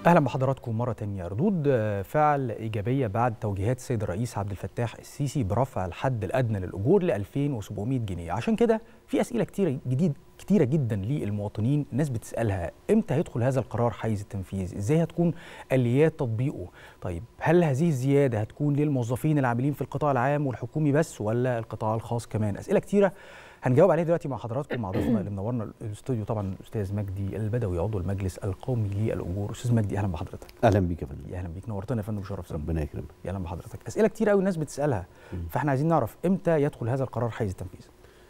اهلا بحضراتكم مره تانية ردود فعل ايجابيه بعد توجيهات السيد الرئيس عبد الفتاح السيسي برفع الحد الادنى للاجور ل 2700 جنيه عشان كده في اسئله كتيره جديد كتيره جدا للمواطنين الناس بتسالها امتى هيدخل هذا القرار حيز التنفيذ ازاي هتكون اليات تطبيقه طيب هل هذه الزياده هتكون للموظفين العاملين في القطاع العام والحكومي بس ولا القطاع الخاص كمان اسئله كتيره هنجاوب عليها دلوقتي مع حضراتكم مع ضيفنا اللي منورنا الاستوديو طبعا الاستاذ مجدي البدوي عضو المجلس القومي للاجور استاذ مجدي اهلا بحضرتك اهلا بيك يا فندم يا اهلا بيك نورتنا يا فندم شرف ربنا يكرمك يا اهلا بحضرتك اسئله كتير قوي الناس بتسالها فاحنا عايزين نعرف امتى يدخل هذا القرار حيز التنفيذ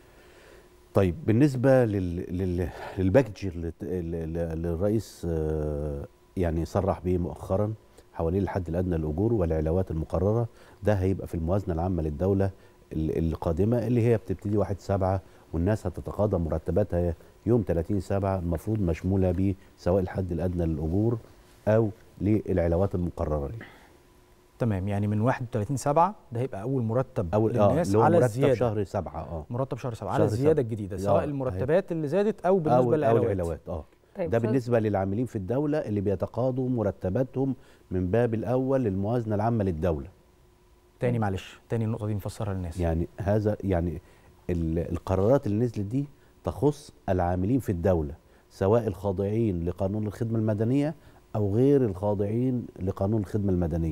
طيب بالنسبه لل... لل... للباكج اللي... اللي الرئيس يعني صرح به مؤخرا حوالين الحد الادنى للاجور والعلاوات المقرره ده هيبقى في الموازنه العامه للدوله القادمه اللي هي بتبتدي 1 7 والناس هتتقاضى مرتباتها يوم 30 7 المفروض مشموله به سواء الحد الادنى للاجور او للعلاوات المقرره ليه. تمام يعني من 31 7 ده هيبقى اول مرتب أول للناس آه على مرتب الزياده شهر 7 اه مرتب شهر 7 على الزياده الجديده سواء آه المرتبات اللي زادت او بالنسبه أو للعلاوات او العلاوات اه طيب ده بالنسبه للعاملين في الدوله اللي بيتقاضوا مرتباتهم من باب الاول للموازنه العامه للدوله تاني معلش تاني النقطه دي نفسرها للناس يعني هذا يعني القرارات اللي نزلت دي تخص العاملين في الدولة سواء الخاضعين لقانون الخدمة المدنية أو غير الخاضعين لقانون الخدمة المدنية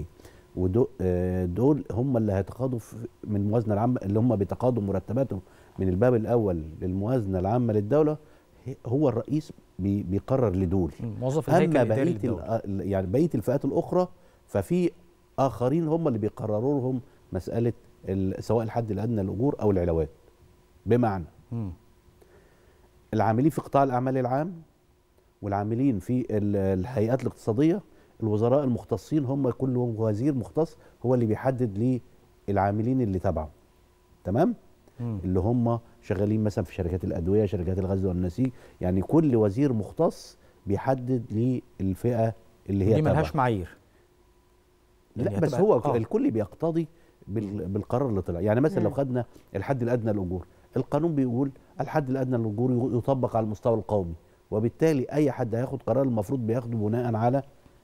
ودول هم اللي هيتقاضوا من الموازنة العامة اللي هم بيتقاضوا مرتباتهم من الباب الأول للموازنة العامة للدولة هو الرئيس بيقرر لدول موظف أما بقية يعني بقية الفئات الأخرى ففي آخرين هم اللي بيقرروا لهم مسألة سواء الحد الأدنى للأجور أو العلاوات بمعنى م. العاملين في قطاع الاعمال العام والعاملين في الهيئات الاقتصاديه الوزراء المختصين هم كل وزير مختص هو اللي بيحدد للعاملين اللي تبعه تمام م. اللي هم شغالين مثلا في شركات الادويه شركات الغزل والنسيج يعني كل وزير مختص بيحدد للفئه اللي هي دي ملهاش معايير يعني لا بس هو آه. الكل بيقتضي بالقرار اللي طلع يعني مثلا م. لو خدنا الحد الادنى للاجور القانون بيقول الحد الادنى للاجور يطبق على المستوى القومي وبالتالي اي حد هياخد قرار المفروض بياخده بناء على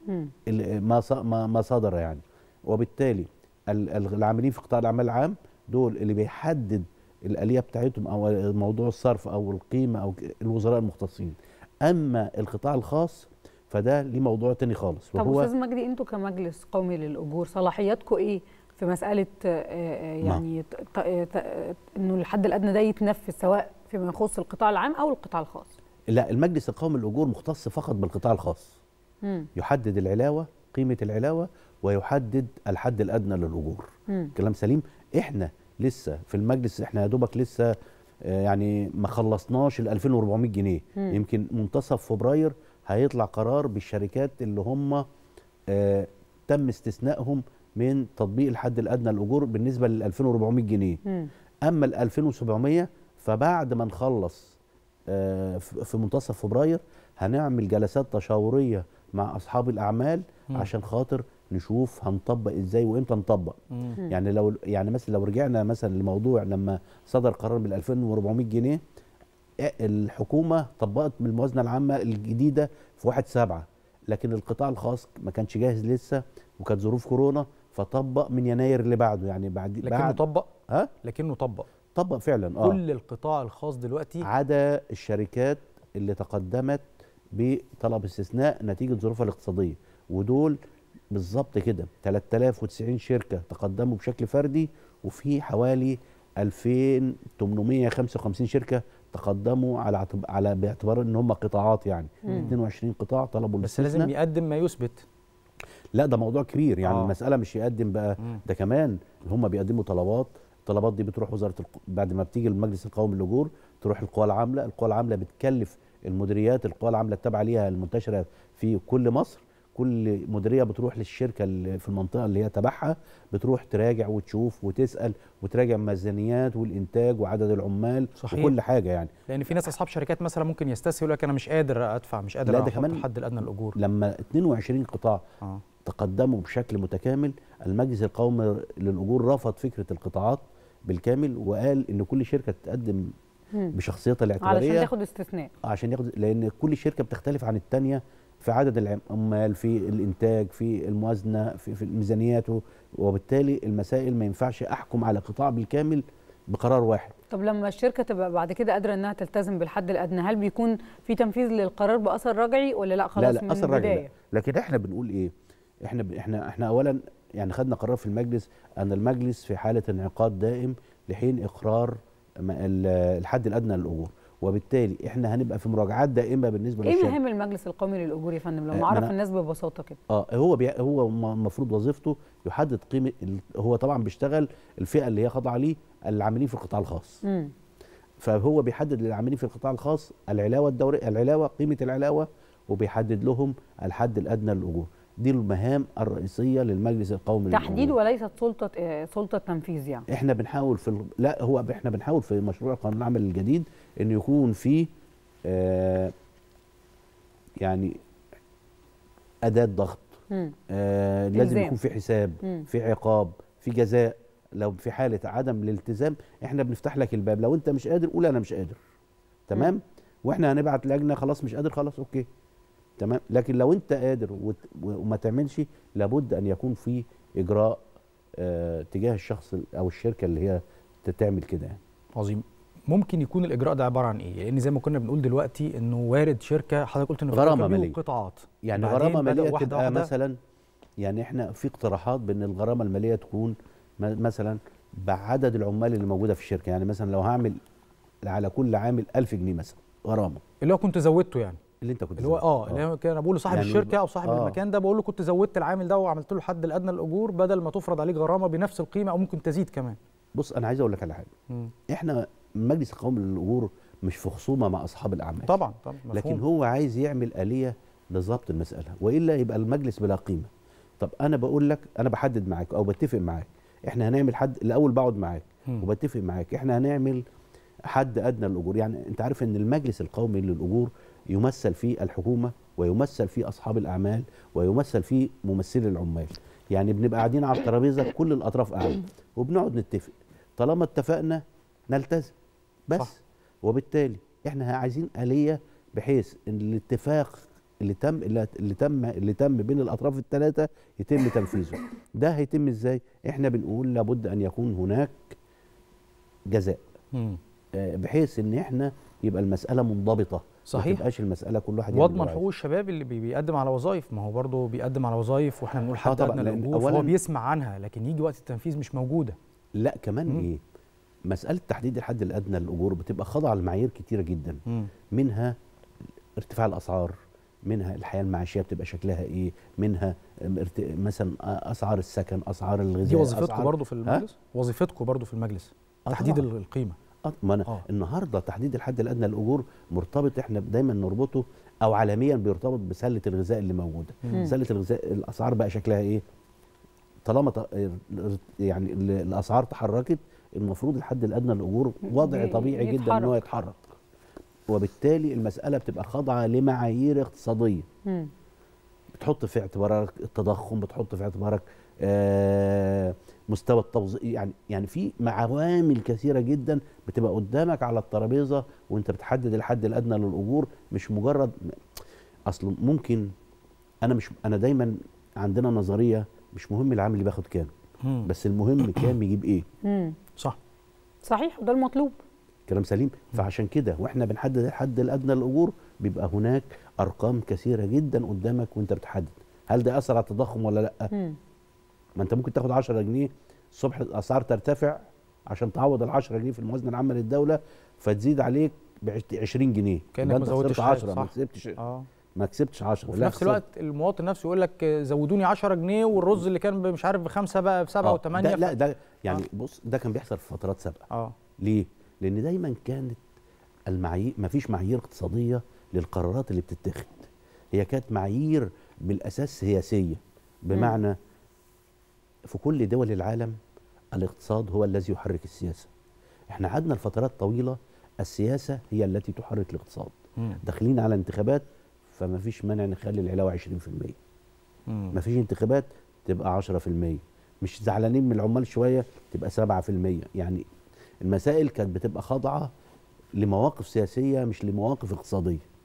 ما ما صدر يعني وبالتالي العاملين في قطاع الاعمال العام دول اللي بيحدد الاليه بتاعتهم او موضوع الصرف او القيمه او الوزراء المختصين اما القطاع الخاص فده ليه موضوع تاني خالص طب وهو استاذ مجدي انتوا كمجلس قومي للاجور صلاحياتكم ايه في مساله يعني انه الحد الادنى ده يتنفذ سواء فيما يخص القطاع العام او القطاع الخاص لا المجلس القومي للاجور مختص فقط بالقطاع الخاص مم. يحدد العلاوه قيمه العلاوه ويحدد الحد الادنى للاجور مم. كلام سليم احنا لسه في المجلس احنا يا دوبك لسه يعني ما خلصناش ال 2400 جنيه مم. يمكن منتصف فبراير هيطلع قرار بالشركات اللي هم آه تم استثنائهم من تطبيق الحد الادنى للاجور بالنسبه لل 2400 جنيه م. اما ال 2700 فبعد ما نخلص آه في منتصف فبراير هنعمل جلسات تشاوريه مع اصحاب الاعمال م. عشان خاطر نشوف هنطبق ازاي وامتى نطبق م. يعني لو يعني مثلا لو رجعنا مثلا لموضوع لما صدر قرار بال 2400 جنيه الحكومه طبقت من الموازنه العامه الجديده في 1 7 لكن القطاع الخاص ما كانش جاهز لسه وكانت ظروف كورونا فطبق من يناير اللي بعده يعني بعد لكنه بعد طبق ها لكنه طبق طبق فعلا اه كل القطاع الخاص دلوقتي عدا الشركات اللي تقدمت بطلب استثناء نتيجه ظروفها الاقتصاديه ودول بالظبط كده 3090 شركه تقدموا بشكل فردي وفي حوالي 2855 شركه تقدموا على على باعتبار ان هم قطاعات يعني مم. 22 قطاع طلبوا بس لازم يقدم ما يثبت لا ده موضوع كبير يعني آه. المساله مش يقدم بقى مم. ده كمان هم بيقدموا طلبات الطلبات دي بتروح وزاره الق... بعد ما بتيجي المجلس القومي للاجور تروح القوى العامله القوى العامله بتكلف المديريات القوى العامله التابعه ليها المنتشره في كل مصر كل مديريه بتروح للشركه اللي في المنطقه اللي هي تبعها بتروح تراجع وتشوف وتسال وتراجع الميزانيات والانتاج وعدد العمال صحيح. وكل حاجه يعني لان في ناس اصحاب شركات مثلا ممكن يستسهل يقول لك انا مش قادر ادفع مش قادر لا ده كمان الحد الادنى للاجور لما 22 قطاع آه. تقدموا بشكل متكامل المجلس القومي للاجور رفض فكره القطاعات بالكامل وقال ان كل شركه تقدم بشخصيتها الاعتباريه علشان تاخد استثناء عشان ياخد لان كل شركه بتختلف عن الثانيه في عدد العمال في الانتاج في الموازنه في, في ميزانياته وبالتالي المسائل ما ينفعش احكم على قطاع بالكامل بقرار واحد طب لما الشركه تبقى بعد كده قادره انها تلتزم بالحد الادنى هل بيكون في تنفيذ للقرار باثر رجعي ولا لا خلاص لا لا من اثر رجعي البدايه لا. لكن احنا بنقول ايه احنا ب... احنا احنا اولا يعني خدنا قرار في المجلس ان المجلس في حاله انعقاد دائم لحين اقرار م- ال- الحد الادنى للاجور وبالتالي احنا هنبقى في مراجعات دائمه بالنسبه ايه للشركه مهام المجلس القومي للاجور يا فندم لو آه، ما نعرف أنا- الناس ببساطه كده اه هو بي... هو م- المفروض وظيفته يحدد قيمه ال... هو طبعا بيشتغل الفئه اللي هي خاضعه ليه العاملين في القطاع الخاص امم فهو بيحدد للعاملين في القطاع الخاص العلاوه الدوريه العلاوه قيمه العلاوه وبيحدد لهم الحد الادنى للاجور دي المهام الرئيسيه للمجلس القومي تحديد للأجور. وليست سلطه آه، سلطه تنفيذ يعني احنا بنحاول في ال... لا هو احنا بنحاول في مشروع قانون العمل الجديد انه يكون في آه يعني اداه ضغط امم آه لازم إلزام. يكون في حساب مم. في عقاب في جزاء لو في حاله عدم الالتزام احنا بنفتح لك الباب لو انت مش قادر قول انا مش قادر تمام واحنا هنبعت لجنه خلاص مش قادر خلاص اوكي تمام لكن لو انت قادر وت- وما تعملش لابد ان يكون في اجراء آه تجاه الشخص ال- او الشركه اللي هي تعمل كده يعني عظيم ممكن يكون الاجراء ده عباره عن ايه لان زي ما كنا بنقول دلوقتي انه وارد شركه حضرتك قلت انه في غرامة تكامل مالية. قطاعات يعني بعدين غرامه بدأ ماليه واحدة تبقى واحدة. مثلا يعني احنا في اقتراحات بان الغرامه الماليه تكون م- مثلا بعدد العمال اللي موجوده في الشركه يعني مثلا لو هعمل على كل عامل 1000 جنيه مثلا غرامه اللي هو كنت زودته يعني اللي انت كنت اللي هو زودها. اه اللي هو كان انا بقول لصاحب يعني الشركه او صاحب آه. المكان ده بقول له كنت زودت العامل ده وعملت له الحد الادنى للاجور بدل ما تفرض عليك غرامه بنفس القيمه او ممكن تزيد كمان بص انا عايز اقول لك على حاجه مم. احنا المجلس القومي للاجور مش في خصومه مع اصحاب الاعمال طبعا طبعا مفهوم. لكن هو عايز يعمل آلية لضبط المسألة وإلا يبقى المجلس بلا قيمة طب أنا بقول لك أنا بحدد معاك أو بتفق معاك إحنا هنعمل حد الأول بقعد معاك مم. وبتفق معاك إحنا هنعمل حد أدنى للأجور يعني أنت عارف إن المجلس القومي للأجور يمثل فيه الحكومة ويمثل فيه أصحاب الأعمال ويمثل فيه ممثلي العمال يعني بنبقى قاعدين على الترابيزة كل الأطراف قاعدة وبنقعد نتفق طالما اتفقنا نلتزم بس صح. صح. وبالتالي احنا عايزين آلية بحيث ان الاتفاق اللي تم اللي اللي تم اللي تم بين الاطراف الثلاثه يتم تنفيذه ده هيتم ازاي احنا بنقول لابد ان يكون هناك جزاء مم. آه، بحيث ان احنا يبقى المساله منضبطه صحيح. ما تبقاش المساله كل واحد يعمل واضمن اللي هو حقوق الشباب اللي بي- بيقدم على وظائف ما هو برضه بيقدم على وظائف واحنا بنقول حد طبعاً، ادنى لأن للاجور فهو أولاً- بيسمع عنها لكن يجي وقت التنفيذ مش موجوده عايزه. لا كمان مم. ايه مساله تحديد الحد الادنى للاجور بتبقى خاضعه لمعايير كتيره جدا مم. منها ارتفاع الاسعار منها الحياه المعيشيه بتبقى شكلها ايه منها ام ارت- مثلا اسعار السكن اسعار الغذاء دي وظيفتكم أسعار- برضه في ها؟ المجلس وظيفتكم برضه في المجلس آه تحديد طبعاً. القيمه آه، ما أنا آه. النهارده تحديد الحد الادنى للاجور مرتبط احنا دايما نربطه او عالميا بيرتبط بسله الغذاء اللي موجوده مم. سله الغذاء الاسعار بقى شكلها ايه طالما ت- يعني ال- الاسعار تحركت المفروض الحد الادنى للاجور وضع ي- طبيعي جدا ان هو يتحرك. يتحرك وبالتالي المساله بتبقى خاضعه لمعايير اقتصاديه مم. بتحط في اعتبارك التضخم بتحط في اعتبارك آه، مستوى التوظيف يعني يعني في عوامل كثيره جدا بتبقى قدامك على الترابيزه وانت بتحدد الحد الادنى للاجور مش مجرد اصل ممكن انا مش انا دايما عندنا نظريه مش مهم العامل اللي بياخد كام مم. بس المهم كام يجيب ايه مم. صح صحيح وده المطلوب كلام سليم فعشان كده واحنا بنحدد الحد الادنى للاجور بيبقى هناك ارقام كثيره جدا قدامك وانت بتحدد هل ده اثر على التضخم ولا لا مم. ما انت ممكن تاخد 10 جنيه الصبح الاسعار ترتفع عشان تعوض ال 10 جنيه في الموازنه العامه للدوله فتزيد عليك ب 20 جنيه كأنك يبقى ما انت زودتش خسرت حاجة، 10 ما صح. كسبتش اه ما كسبتش 10 وفي لا نفس خسرت. الوقت المواطن نفسه يقول لك آه، زودوني 10 جنيه والرز اللي كان ب- مش عارف بخمسه بقى بسبعه آه، وثمانيه ده لا ده يعني آه. بص ده كان بيحصل في فترات سابقه اه ليه؟ لان دايما كانت المعايير ما فيش معايير اقتصاديه للقرارات اللي بتتخذ هي كانت معايير بالاساس سياسيه بمعنى في كل دول العالم الاقتصاد هو الذي يحرك السياسه احنا قعدنا لفترات طويله السياسه هي التي تحرك الاقتصاد مم. داخلين على انتخابات فما فيش مانع نخلي العلاوه 20% مم. ما فيش انتخابات تبقى 10% مش زعلانين من العمال شويه تبقى 7% يعني المسائل كانت بتبقى خاضعه لمواقف سياسيه مش لمواقف اقتصاديه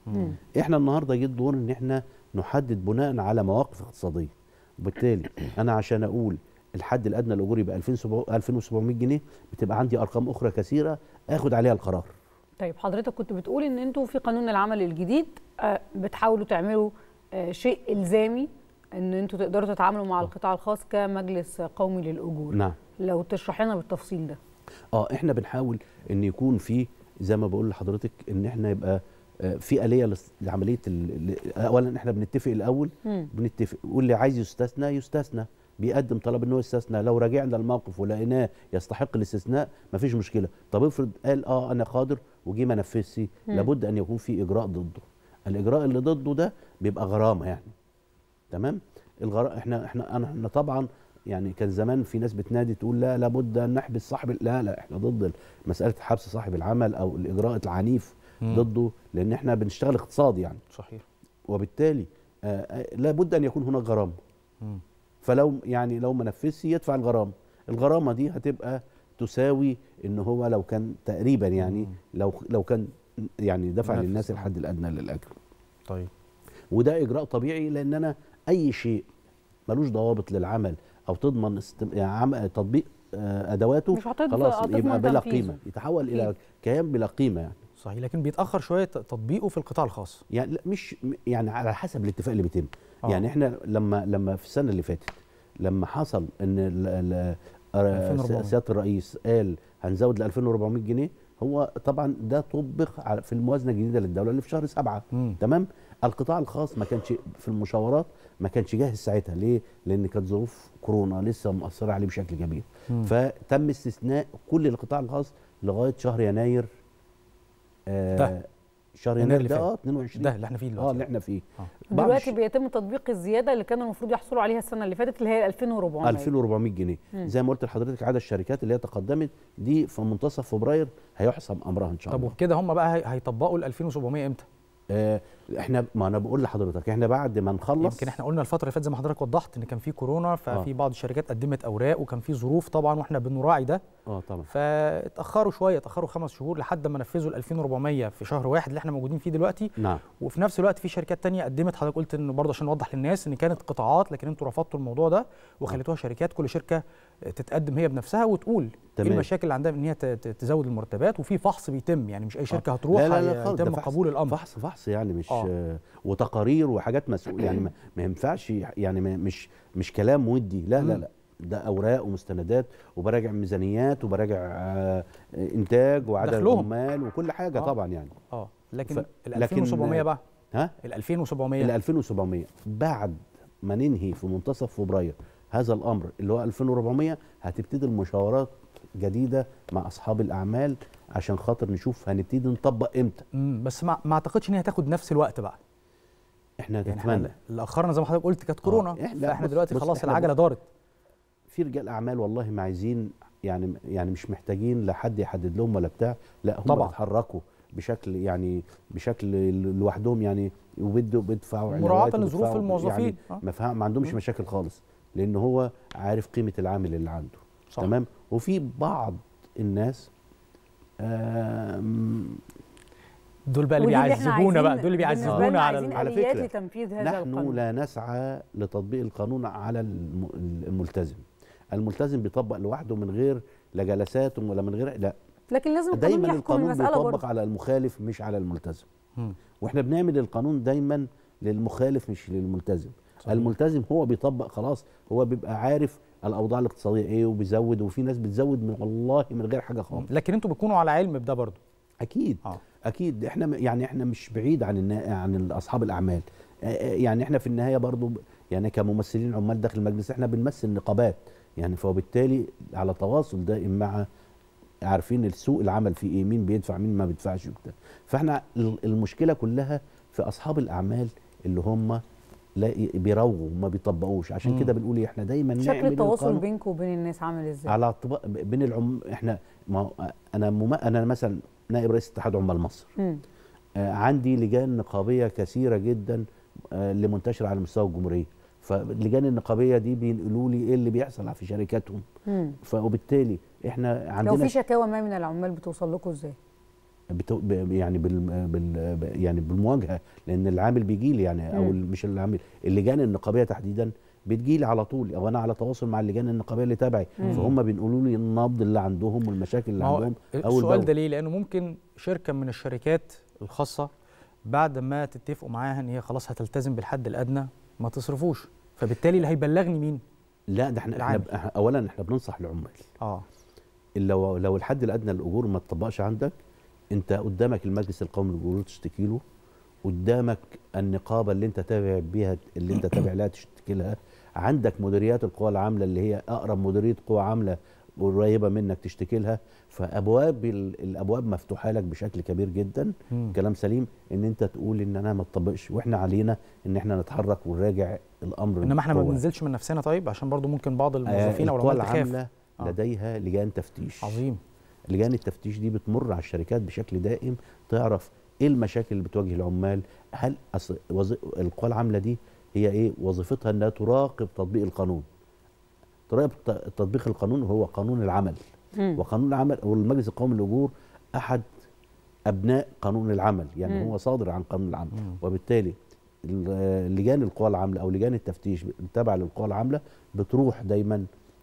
مم. احنا النهارده جه الدور ان احنا نحدد بناء على مواقف اقتصاديه وبالتالي انا عشان اقول الحد الادنى الاجوري ب 2700 جنيه بتبقى عندي ارقام اخرى كثيره اخد عليها القرار طيب حضرتك كنت بتقول ان انتوا في قانون العمل الجديد آه، بتحاولوا تعملوا آه، شيء الزامي ان انتوا تقدروا تتعاملوا مع القطاع الخاص كمجلس قومي للاجور نعم لو تشرح لنا بالتفصيل ده اه احنا بنحاول ان يكون في زي ما بقول لحضرتك ان احنا يبقى آه، في آلية لس- لعملية ال- ال- أولا احنا بنتفق الأول مم. بنتفق واللي عايز يستثنى يستثنى بيقدم طلب ان هو يستثنى لو راجعنا الموقف ولقيناه يستحق الاستثناء مفيش مشكله طب افرض قال اه انا قادر وجي ما نفذش لابد ان يكون في اجراء ضده الاجراء اللي ضده ده بيبقى غرامه يعني تمام الغرا احنا احنا انا احنا طبعا يعني كان زمان في ناس بتنادي تقول لا لابد ان نحبس صاحب ال- لا لا احنا ضد مساله حبس صاحب العمل او الاجراء العنيف مم. ضده لان احنا بنشتغل اقتصاد يعني صحيح وبالتالي آه، آه، لابد ان يكون هناك غرامه مم. فلو يعني لو ما نفذش يدفع الغرامه الغرامه دي هتبقى تساوي ان هو لو كان تقريبا يعني مم. لو لو كان يعني دفع نفذ. للناس الحد الادنى للاجر طيب وده اجراء طبيعي لان انا اي شيء ملوش ضوابط للعمل او تضمن استم... يعني عم... تطبيق آه، ادواته مش هتضمن- خلاص هتضمن يبقى بلا تنفيذه. قيمه يتحول الى أكيد. كيان بلا قيمه يعني صحيح لكن بيتاخر شويه تطبيقه في القطاع الخاص يعني لا مش م- يعني على حسب الاتفاق اللي بيتم آه. يعني احنا لما لما في السنه اللي فاتت لما حصل ان ال- ال- آه، 2400. سياده الرئيس قال هنزود ل 2400 جنيه هو طبعا ده طبق على- في الموازنه الجديده للدوله اللي في شهر سبعة مم. تمام القطاع الخاص ما كانش في المشاورات ما كانش جاهز ساعتها ليه لان كانت ظروف كورونا لسه مأثره عليه بشكل كبير مم. فتم استثناء كل القطاع الخاص لغايه شهر يناير آه ده. شهر يناير يناير اللي ده فات. اه 22 ده اللي احنا فيه اه دلوقتي اللي احنا فيه آه. بعض دلوقتي الش- بيتم تطبيق الزياده اللي كانوا المفروض يحصلوا عليها السنه اللي فاتت اللي هي 2400 2400 جنيه مم. زي ما قلت لحضرتك عدد الشركات اللي هي تقدمت دي في منتصف فبراير هيحسم امرها ان شاء طب الله وبكده هم بقى هي- هيطبقوا ال 2700 امتى؟ آه احنا ما انا بقول لحضرتك احنا بعد ما نخلص يمكن احنا قلنا الفتره اللي فاتت زي ما حضرتك وضحت ان كان في كورونا ففي بعض الشركات قدمت اوراق وكان في ظروف طبعا واحنا بنراعي ده اه طبعا فاتاخروا شويه اتاخروا خمس شهور لحد ما نفذوا ال 2400 في شهر واحد اللي احنا موجودين فيه دلوقتي نعم وفي نفس الوقت في شركات تانية قدمت حضرتك قلت انه برضه عشان نوضح للناس ان كانت قطاعات لكن انتوا رفضتوا الموضوع ده وخليتوها شركات كل شركه تتقدم هي بنفسها وتقول ايه تمام. المشاكل اللي عندها ان هي ت- ت- تزود المرتبات وفي فحص بيتم يعني مش اي شركه هتروح لا لا لا خالص، يتم ده فحص- قبول الامر فحص فحص يعني مش آه. آه. وتقارير وحاجات مسؤول يعني ما, ما ينفعش يعني ما مش مش كلام ودي لا لا مم. لا ده اوراق ومستندات وبراجع ميزانيات وبراجع آه انتاج وعدد دخلهم. العمال وكل حاجه آه. طبعا يعني اه لكن ف- ال لكن- 2700 بقى ها ال 2700 ال 2700 بعد ما ننهي في منتصف فبراير هذا الامر اللي هو 2400 هتبتدي المشاورات جديده مع اصحاب الاعمال عشان خاطر نشوف هنبتدي نطبق امتى مم، بس ما, ما اعتقدش ان هي هتاخد نفس الوقت بقى احنا يعني نتمنى احنا اللي اخرنا زي ما حضرتك قلت كانت كورونا إحنا- فاحنا بص- دلوقتي بص، خلاص إحنا العجله بص- دارت في رجال اعمال والله ما عايزين يعني يعني مش محتاجين لحد يحدد لهم ولا بتاع لا هم طبعاً. بيتحركوا بشكل يعني بشكل لوحدهم يعني وبدوا بيدفعوا مراعاة علاوات لظروف وبيدفعوا الموظفين. يعني آه. ما, فهم ما عندهمش مشاكل خالص لان هو عارف قيمه العامل اللي عنده صح. تمام وفي بعض الناس آم، دول بقى اللي ودي احنا بيعذبونا بقى عايزين- دول اللي بالنسبة بيعذبونا لنا على عايزين ال- على آليات فكرة، لتنفيذ هذا نحن القانون لا نسعى لتطبيق القانون على الم- الملتزم الملتزم بيطبق لوحده من غير لا جلسات ولا من غير لا لكن لازم القانون دايما يحكم القانون المساله بيطبق برضه على المخالف مش على الملتزم مم. واحنا بنعمل القانون دايما للمخالف مش للملتزم صحيح. الملتزم هو بيطبق خلاص هو بيبقى عارف الاوضاع الاقتصاديه ايه وبيزود وفي ناس بتزود من والله من غير حاجه خالص لكن انتوا بتكونوا على علم بده برضه اكيد اه اكيد احنا م- يعني احنا مش بعيد عن النا... عن اصحاب الاعمال آه، آه، يعني احنا في النهايه برضو ب- يعني كممثلين عمال داخل المجلس احنا بنمثل نقابات يعني فبالتالي على تواصل دائم مع عارفين السوق العمل فيه ايه مين بيدفع مين ما بيدفعش وبتاع فاحنا ال- المشكله كلها في اصحاب الاعمال اللي هم لا ي- بيروجوا وما بيطبقوش عشان مم. كده بنقول إيه، احنا دايما شكل نعمل التواصل القانون بينكم وبين الناس عامل ازاي على طبق بين العم احنا ما هو انا مم... انا مثلا نائب رئيس اتحاد عمال مصر مم. آه، عندي لجان نقابيه كثيره جدا آه، اللي منتشره على مستوى الجمهوريه فاللجان النقابيه دي بينقلوا لي ايه اللي بيحصل في شركاتهم مم. فوبالتالي احنا لو عندنا في شكاوى ما من العمال بتوصل لكم ازاي بتو ب- يعني بال بال يعني بالمواجهه لان العامل بيجي لي يعني او مم. ال- مش العامل اللجان النقابيه تحديدا بتجي لي على طول او انا على تواصل مع اللجان النقابيه اللي تابعي مم. فهم بينقلوا لي النبض اللي عندهم والمشاكل اللي ما هو عندهم اول السؤال باول ده ليه؟ لأنه ممكن شركة من الشركات الخاصة بعد ما تتفقوا معاها إن هي خلاص هتلتزم بالحد الأدنى ما تصرفوش فبالتالي اللي هيبلغني مين؟ لا ده احنا, احنا العامل. إحنا اولا احنا بننصح العمال اه لو لو الحد الادنى للاجور ما اتطبقش عندك انت قدامك المجلس القومي للاجور تشتكي له قدامك النقابه اللي انت تابع بيها اللي انت تابع لها تشتكي لها عندك مديريات القوى العامله اللي هي اقرب مديريه قوى عامله قريبه منك تشتكي لها فابواب ال- الابواب مفتوحه لك بشكل كبير جدا مم. كلام سليم ان انت تقول ان انا ما اتطبقش واحنا علينا ان احنا نتحرك ونراجع الامر انما احنا ما بقوة. بننزلش من نفسنا طيب عشان برضو ممكن بعض آه، الموظفين او القوى العمال تخاف العامله آه. لديها لجان تفتيش عظيم لجان التفتيش دي بتمر على الشركات بشكل دائم تعرف ايه المشاكل اللي بتواجه العمال هل أصل وظ... القوى العامله دي هي ايه وظيفتها انها تراقب تطبيق القانون تراقب ت- تطبيق القانون هو قانون العمل مم. وقانون العمل والمجلس القومي للاجور احد ابناء قانون العمل يعني مم. هو صادر عن قانون العمل مم. وبالتالي ال- لجان القوى العامله او لجان التفتيش التابعه للقوى العامله بتروح دايما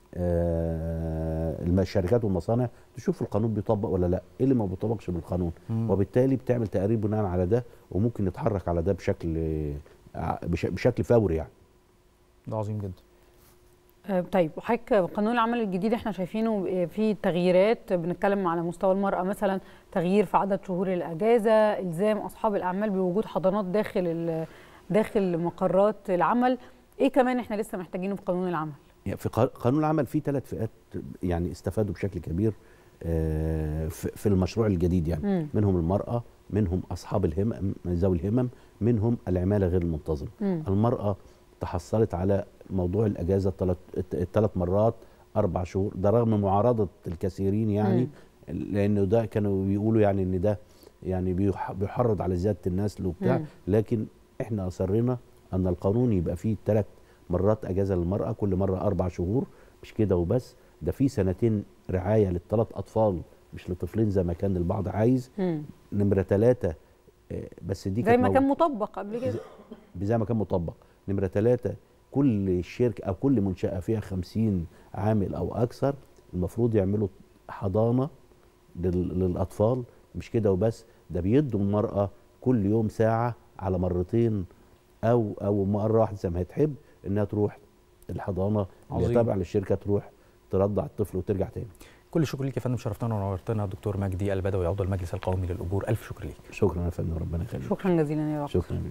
آه، الم- الشركات والمصانع تشوف القانون بيطبق ولا لا ايه اللي ما بيطبقش بالقانون مم. وبالتالي بتعمل تقارير بناء على ده وممكن نتحرك على ده بشكل آه، بش- بشكل فوري يعني ده عظيم جدا آه، طيب وحضرتك قانون العمل الجديد احنا شايفينه آه، فيه تغييرات بنتكلم على مستوى المرأة مثلا تغيير في عدد شهور الأجازة إلزام أصحاب الأعمال بوجود حضانات داخل ال- داخل مقرات العمل إيه كمان احنا لسه محتاجينه في قانون العمل يعني في قا- قانون العمل في ثلاث فئات يعني استفادوا بشكل كبير آه، في في المشروع الجديد يعني مم. منهم المرأة منهم أصحاب الهمم ذوي الهمم منهم العمالة غير المنتظمة مم. المرأة تحصلت على موضوع الأجازة الثلاث مرات أربع شهور ده رغم معارضة الكثيرين يعني لأنه ده كانوا بيقولوا يعني إن ده يعني بيح- بيحرض على زيادة النسل وبتاع مم. لكن إحنا أصرينا أن القانون يبقى فيه ثلاث مرات أجازة للمرأة كل مرة أربع شهور مش كده وبس ده في سنتين رعاية للثلاث أطفال مش لطفلين زي ما كان البعض عايز مم. نمرة ثلاثة آه، بس دي زي كانت ما مو- كان مطبق قبل كده زي ما كان مطبق نمرة ثلاثة كل شركة أو كل منشأة فيها خمسين عامل أو أكثر المفروض يعملوا حضانة لل- للأطفال مش كده وبس ده بيدوا المرأة كل يوم ساعة على مرتين أو أو مرة واحدة زي ما هي تحب إنها تروح الحضانة اللي عظيم. تابعة للشركة تروح ترضع الطفل وترجع تاني كل الشكر ليك يا فندم شرفتنا ونورتنا دكتور مجدي البدوي عضو المجلس القومي للاجور الف شكر ليك شكرا يا فندم ربنا يخليك شكرا جزيلا يا رب شكرا